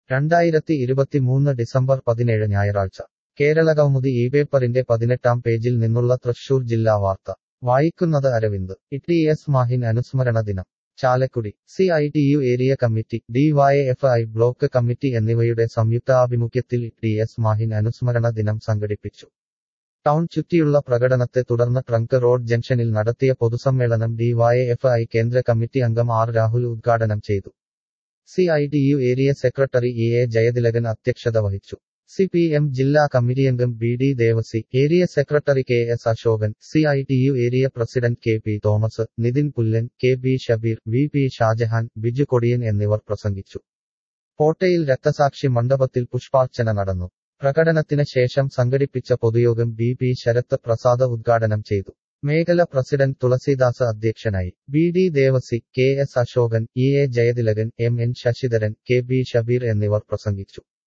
രണ്ടായിരത്തി ഇരുപത്തിമൂന്ന് ഡിസംബർ പതിനേഴ് ഞായറാഴ്ച കേരളകൗമുദി ഈ പേപ്പറിന്റെ പതിനെട്ടാം പേജിൽ നിന്നുള്ള തൃശൂർ ജില്ലാ വാർത്ത വായിക്കുന്നത് അരവിന്ദ് ഇ എസ് മാഹിൻ അനുസ്മരണ ദിനം Chalakudy C I T U area committee DYFI block committee എന്നിവയുടെ സംയുക്താഭിമുഖ്യത്തിൽ ടി എസ് മാഹിൻ അനുസ്മരണ ദിനം സംഘടിപ്പിച്ചു ടൗൺ ചുറ്റിയുള്ള പ്രകടനത്തെ തുടർന്ന് ട്രങ്ക് റോഡ് ജംഗ്ഷനിൽ നടത്തിയ പൊതുസമ്മേളനം ഡിവൈഎഫ്ഐ കേന്ദ്ര കമ്മിറ്റി അംഗം ആർ രാഹുൽ ഉദ്ഘാടനം ചെയ്തു C I T U area secretary E A Jayathilakan അധ്യക്ഷത വഹിച്ചു സി പി എം ജില്ലാ കമ്മിറ്റിയംഗം B D Devasi area secretary K S Ashokan C I T U area president K P Thomas Nithin Pullan K B Shabeer V P Shajahan Biju Kodiyan എന്നിവർ പ്രസംഗിച്ചു കോട്ടയിൽ രക്തസാക്ഷി മണ്ഡപത്തിൽ പുഷ്പാർച്ചന നടന്നു പ്രകടനത്തിന് ശേഷം സംഘടിപ്പിച്ച പൊതുയോഗം ബി പി ശരത് പ്രസാദ് ഉദ്ഘാടനം ചെയ്തു മേഖല പ്രസിഡന്റ് തുളസീദാസ് അധ്യക്ഷനായി B D Devasi K S Ashokan E A Jayathilakan M N Sasidharan K B Shabeer എന്നിവർ പ്രസംഗിച്ചു